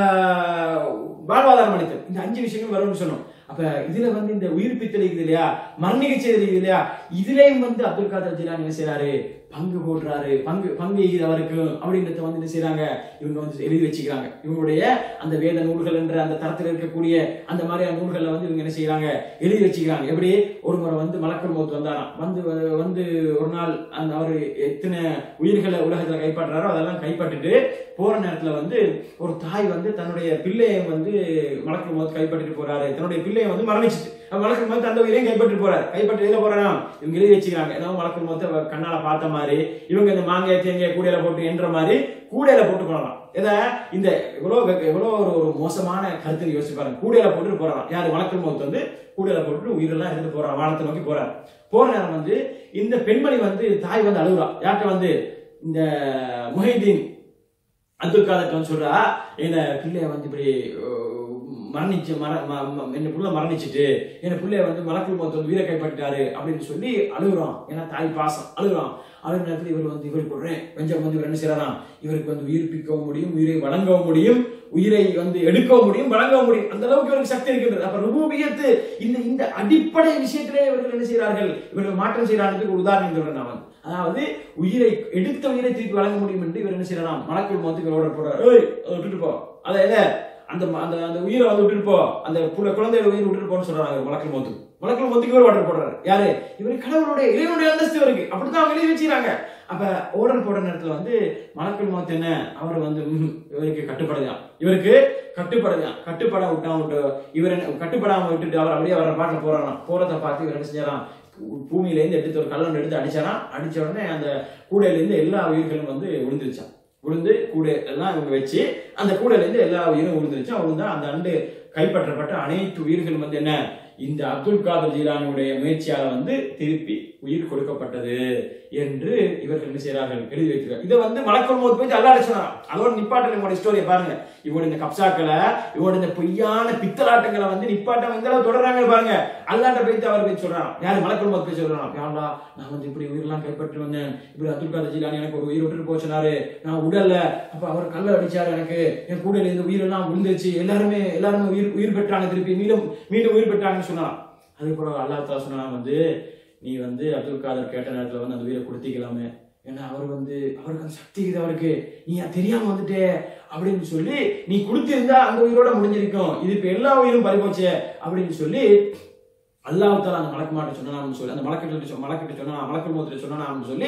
ஆஹ், வாழ்வாதாரம் அளித்தல் இந்த அஞ்சு விஷயங்கள் வரும்னு சொன்னோம் அப்ப இதுல வந்து இந்த உயிர்ப்பித்தல் இருக்குது இல்லையா மரணிக்க செய்தல் இருக்குது இல்லையா இதுலயும் வந்து அப்துல் காதர் ஜிலானி என்ன செய்யறாரு பங்கு போடுறாரு பங்கு பங்கு எய்து அவருக்கு அப்படின்றத வந்து என்ன செய்றாங்க இவங்க வந்து எழுதி வச்சுக்கிறாங்க இவங்களுடைய அந்த வேத நூல்கள் என்ற அந்த தரத்தில் இருக்கக்கூடிய அந்த மாதிரியான நூல்களை வந்து இவங்க என்ன செய்யறாங்க எழுதி வச்சுக்கிறாங்க எப்படி ஒரு முறை வந்து மலக்கல் மௌத் வந்தாராம் வந்து வந்து ஒரு நாள் அந்த அவர் எத்தனை உயிர்களை உலகத்துல கைப்பற்றாரோ அதெல்லாம் கைப்பற்றிட்டு போற நேரத்துல வந்து ஒரு தாய் வந்து தன்னுடைய பிள்ளையை வந்து மலக்கல் மௌத் கைப்பற்றிட்டு போறாரு தன்னுடைய பிள்ளையை வந்து மரணிச்சிட்டு மலக்கல் மௌத் அந்த உயிரையும் கைப்பற்றி போறாரு கைப்பற்றி எதுல போறாராம் இவங்க எழுதி வச்சுக்கிறாங்க ஏன்னா மலக்கல் மௌத்த கண்ணால பார்த்த மாதிரி இவங்க இந்த மாங்காய் தேங்காய் கூடையில போட்டு என்ற மாதிரி கூடையில போட்டு போறலாம் இத இந்த எவ்வளவு வெக்க- எவ்வளவு ஒரு ஒரு மோசமான கருத்து யோசிச்சு பாருங்க கூடையில போட்டுட்டு போறான் யாரு வழக்கல் மௌத் வந்து கூடையில போட்டு உயிரெல்லாம் எடுத்து போறான் வானத்தை நோக்கி போறாரு போற நேரம் வந்து இந்த பெண்மணி வந்து தாய் வந்து அழுகுறா யார்கிட்ட வந்து இந்த முஹைதீன் அப்துல் காதர் வந்து சொல்றா என்ன பிள்ளைய வந்து இப்படி அஹ், மரணிச்சு மர ம- ம- என்ன புள்ள மரணிச்சிட்டு என் பிள்ளைய வந்து மலக்குள் மொத்தம் வந்து வீர கைப்பற்றிட்டாரு அப்படின்னு சொல்லி அழுகுறான் ஏன்னா தாய் பாசம் அழுகுறான் அழுகிற நேரத்தில் இவர் வந்து இவர் போடுறேன் வெஞ்சம் வந்து இவர் என்ன செய்யறாராம் இவருக்கு வந்து உயிர்ப்பிக்கவும் முடியும் உயிரை வழங்கவும் முடியும் உயிரை வந்து எடுக்கவும் முடியும் வழங்கவும் முடியும் அந்த அளவுக்கு இவருக்கு சக்தி இருக்கின்றது அப்ப ருபூபியத்து இந்த இந்த அடிப்படை விஷயத்திலே இவர்கள் என்ன செய்கிறார்கள் இவர்கள் மாற்றம் செய்யறாங்க ஒரு உதாரணம் சொல்றேன் நான் வந்து அதாவது உயிரை எடுத்த உயிரை திருப்பி வழங்க முடியும் என்று இவர் என்ன செய்யறாராம் மலக்குள் மோத்துக்கு இவரோட போறாரு ஏய் அதை விட்டுட்டு போ அதை எதை அந்த ம- அந்த அந்த உயிரை வந்து விட்டுட்டு போ அந்த புள்ள குழந்தையோட உயிரை விட்டுட்டு போன்னு சொல்றாங்க மலக்குள் மோத்துக்கு மலக்குள் மோத்துக்கு இவர் ஆர்டர் போடுறாரு யாரு இவர் கடவுளுடைய இறைவனுடைய அந்தஸ்து இவருக்கு அப்படித்தான் அவங்க எழுதி வச்சுக்கிறாங்க அப்ப ஆர்டர் போடுற நேரத்துல வந்து மலக்குள் மோத் என்ன அவர் வந்து ம்ஹும், இவருக்கு கட்டுப்படுதான் இவருக்கு கட்டுப்படுதான் கட்டுப்பட விட்டா விட்டு இவர் என்ன கட்டுப்படாம விட்டுட்டு அவர் அப்படியே வர பாட்டில் போறாராம் போறதை பார்த்து இவர் என்ன செஞ்சாராம் பூமியில இருந்து எடுத்து ஒரு கல்லன் எடுத்து அடிச்சாராம் அடிச்ச உடனே அந்த கூடையில இருந்து எல்லா உயிர்களும் வந்து விழுந்துருச்சான் விழுந்து கூடை எல்லாம் இவங்க வச்சு அந்த கூடையில இருந்து எல்லா உயிரும் விழுந்துருச்சு விழுந்தா அந்த அண்டு கைப்பற்றப்பட்ட அனைத்து உயிர்களும் வந்து என்ன இந்த அப்துல் காதர் ஜீலானியுடைய முயற்சியால வந்து திருப்பி உயிர் கொடுக்கப்பட்டது என்று இவர்கள் என்ன செய்கிறார்கள் எழுதி வைக்கிறார் இதை வந்து மலக்குள் மோத் போய் அல்லாட சொன்னாராம் அதோட நிப்பாட்டல் இவங்களுடைய ஸ்டோரியை பாருங்க இவங்க இந்த கப்சாக்களை இவங்க இந்த பொய்யான பித்தலாட்டங்களை வந்து நிப்பாட்டம் எந்த அளவு தொடர்றாங்க பாருங்க அல்லாட்ட போயிட்டு அவர் போய் சொல்றான் யாரு மலக்குள் மோத் போய் சொல்றான் யாரா நான் வந்து இப்படி உயிரெல்லாம் கைப்பற்றி வந்தேன் இப்படி அப்துல் காதர் ஜீலானி எனக்கு ஒரு உயிர் விட்டுட்டு போக சொன்னாரு நான் உடல்ல அப்ப அவர் கல்ல அடிச்சாரு எனக்கு என் கூட இருந்து உயிரெல்லாம் விழுந்துருச்சு எல்லாருமே எல்லாருமே உயிர் உயிர் பெற்றாங்க திருப்பி மீண்டும் மீண்டும் உயிர் பெற்றாங்கன்னு சொன்னான் அதுக்கப்புறம் அல்லாஹ் தஆலா சொன்னா வந்து நீ வந்து அப்துல் காதர் கேட்ட நேரத்துல வந்து அந்த உயிரை கொடுத்திக்கலாமே ஏன்னா அவர் வந்து அவருக்கு அந்த சக்தி இருக்குது அவருக்கு நீ அது தெரியாம வந்துட்டே அப்படின்னு சொல்லி நீ கொடுத்திருந்தா அந்த உயிரோட முடிஞ்சிருக்கும் இது இப்ப எல்லா உயிரும் பறிபோச்சே அப்படின்னு சொல்லி அல்லாஹ் தாலா அந்த மலக்கு மாட்ட சொன்னான்னு சொல்லி அந்த மலக்கிட்ட சொ- மலக்கிட்ட சொன்னா மலக்கு மோத்திர சொன்னான்னு சொல்லி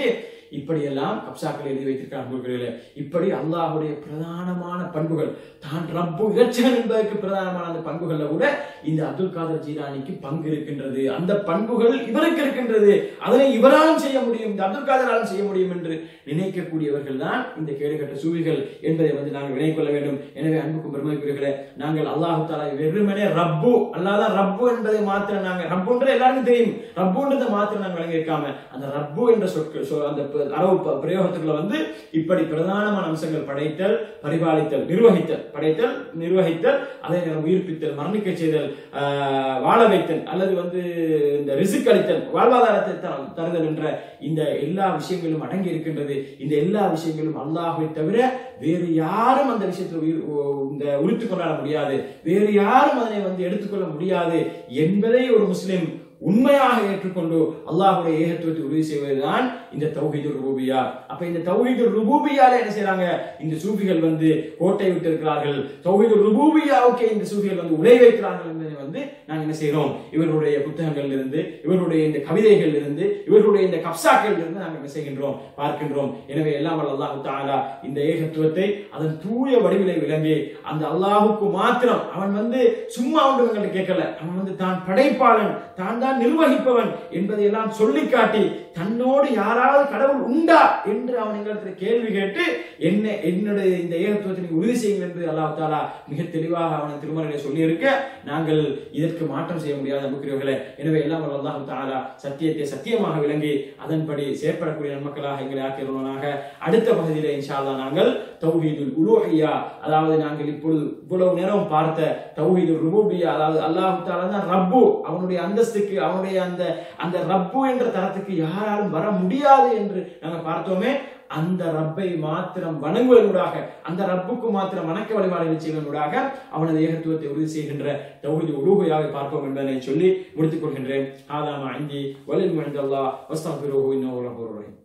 இப்படியெல்லாம் கப்சாக்கள் எழுதி வைத்திருக்கிறார் அன்புகளே இப்படி அல்லாஹ்வுடைய பிரதானமான பண்புகள் தான் ரப்பு இறைச்சகன் என்பதற்கு பிரதானமான அந்த பண்புகள்ல கூட இந்த அப்துல் காதர் ஜீலானிக்கு பங்கு இருக்கின்றது அந்த பண்புகள் இவருக்கு இருக்கின்றது அதனை இவராலும் செய்ய முடியும் இந்த அப்துல் காதராலும் செய்ய முடியும் என்று நினைக்கக்கூடியவர்கள் தான் இந்த கேடுகட்ட சூவிகள் என்பதை வந்து நாங்கள் வினை கொள்ள வேண்டும் எனவே அன்புக்கும் பெருமைக்குரியவர்களே நாங்கள் அல்லாஹு தாலா வெறுமனே ரப்பு அல்லாதான் ரப்பு என்பதை மாத்திரம் நாங்கள் ரப்புன்றது எல்லாருக்கும் தெரியும் ரப்புன்றதை மாத்திரம் நாங்கள் வழங்கி இருக்காம அந்த ரப்பு என்ற சொற்கள் சொ- அந்த ப- அரபு ப- பிரயோகத்துக்குள்ள வந்து இப்படி பிரதானமான அம்சங்கள் படைத்தல் பரிபாலித்தல் நிர்வகித்தல் படைத்தல் நிர்வகித்தல் அதே நேரம் உயிர்ப்பித்தல் மரணிக்க செய்தல் ஆஹ், வாழ வைத்தல் அல்லது வந்து இந்த ரிசுக் அளித்தல் வாழ்வாதாரத்தை த- தருதல் என்ற இந்த எல்லா விஷயங்களும் அடங்கி இருக்கின்றது இந்த எல்லா விஷயங்களும் அல்லாஹ்வை தவிர வேறு யாரும் அந்த விஷயத்தில் உயிர் ஓ- இந்த உரித்து கொண்டாட முடியாது வேறு யாரும் அதனை வந்து எடுத்துக்கொள்ள முடியாது என்பதை ஒரு முஸ்லிம் உண்மையாக ஏற்றுக்கொண்டு அல்லாஹ்வுடைய ஏகத்துவத்தை உறுதி செய்வதுதான் இந்த தௌஹீது ருபூபியா அப்ப இந்த தௌஹீது ருபூபியால என்ன செய்றாங்க இந்த சூஃபிகள் வந்து கோட்டை விட்டு இருக்கிறார்கள் தௌஹீது ருபூபியாவுக்கு இந்த சூஃபிகள் வந்து உலை வைக்கிறார்கள் என்பதை வந்து நாங்க என்ன செய்றோம் இவர்களுடைய புத்தகங்கள் இருந்து இவர்களுடைய இந்த கவிதைகள் இருந்து இவர்களுடைய இந்த கப்சாக்கள் இருந்து நாங்கள் என்ன செய்கின்றோம் பார்க்கின்றோம் எனவே எல்லாம் வல்ல அல்லாஹ் தாலா இந்த ஏகத்துவத்தை அதன் தூய வடிவிலை விளங்கி அந்த அல்லாஹுக்கு மாத்திரம் அவன் வந்து சும்மா ஒன்று எங்களை கேட்கல அவன் வந்து தான் படைப்பாளன் தான் தான் நிர்வகிப்பவன் என்பதையெல்லாம் சொல்லி காட்டி தன்னோடு யாராவது கடவுள் உண்டா என்று அவன் எங்களிடத்தில் கேள்வி கேட்டு என்ன என்னுடைய இந்த ஏகத்துவத்தை நீங்க உறுதி செய்யுங்கள் என்று அல்லாஹ் தாலா மிக தெளிவாக அவன் திருமறையை சொல்லியிருக்க நாங்கள் இதற்கு மாற்றம் செய்ய முடியாத அன்புக்குரியவர்களே எனவே எல்லாம் வல்ல அல்லாஹ் தாலா சத்தியத்தை சத்தியமாக விளங்கி அதன்படி செயற்படக்கூடிய நன்மக்களாக எங்களை ஆக்கியவர்களாக அடுத்த பகுதியிலே இன்ஷா அல்லாஹ் நாங்கள் தௌஹீதுல் உலூஹியா அதாவது நாங்கள் இப்பொழுது இவ்வளவு நேரம் பார்த்த தௌஹீதுல் ருபூபியா அதாவது அல்லாஹ் தாலா தான் ரப்பு அவனுடைய அந்தஸ்துக்கு அவனுடைய அந்த அந்த ரப்பு என்ற தரத்துக்கு யாராலும் வர முடியாது என்று நாங்கள் பார்த்தோமே அந்த ரப்பை மாத்திரம் வணங்குவதனூடாக அந்த ரப்புக்கு மாத்திரம் வணக்க வழிபாடுகளை செய்வதனூடாக அவனது ஏகத்துவத்தை உறுதி செய்கின்ற தௌஹீது உலூஹியாவை பார்ப்போம் என்பதை சொல்லி முடித்துக் கொள்கின்றேன் ஆதாமா அங்கி வலில் மஹந்தல்லா வஸ்தம் பிரோஹு இன்னும்